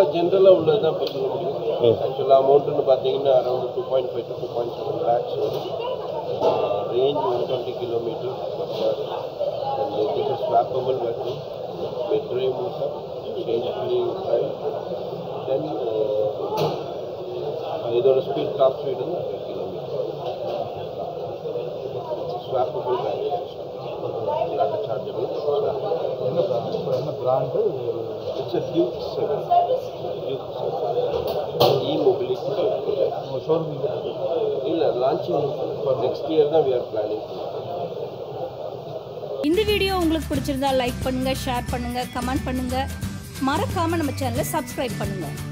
ஜென்ரலாக உள்ளது தான் இப்போ சொல்ல முடியும் ஆக்சுவலாக அமௌண்ட்டுன்னு பார்த்தீங்கன்னா around two point five to two point seven lakhs வரும் range one twenty kilometre and it is swappable vehicle பெட்ரே motor change free drive then இதோட ஸ்பீட் டாப் ஸ்பீடு வந்து ஹண்ட்ரட் கிலோமீட்டர் ஸ்வாப்பபிள் பேட்டரி டாட்டா சார்ஜபிள் என்ன brand? இப்போ என்ன brand it's a Duke seven Duke seven E mobility உங்கள் showroom இல்லை launching next year தான் வி ஆர் பிளானிங் இந்த வீடியோ உங்களுக்கு பிடிச்சிருந்தா லைக் பண்ணுங்க ஷேர் பண்ணுங்க கமெண்ட் பண்ணுங்க மறக்காம நம்ம சேனலை சப்ஸ்கிரைப் பண்ணுங்க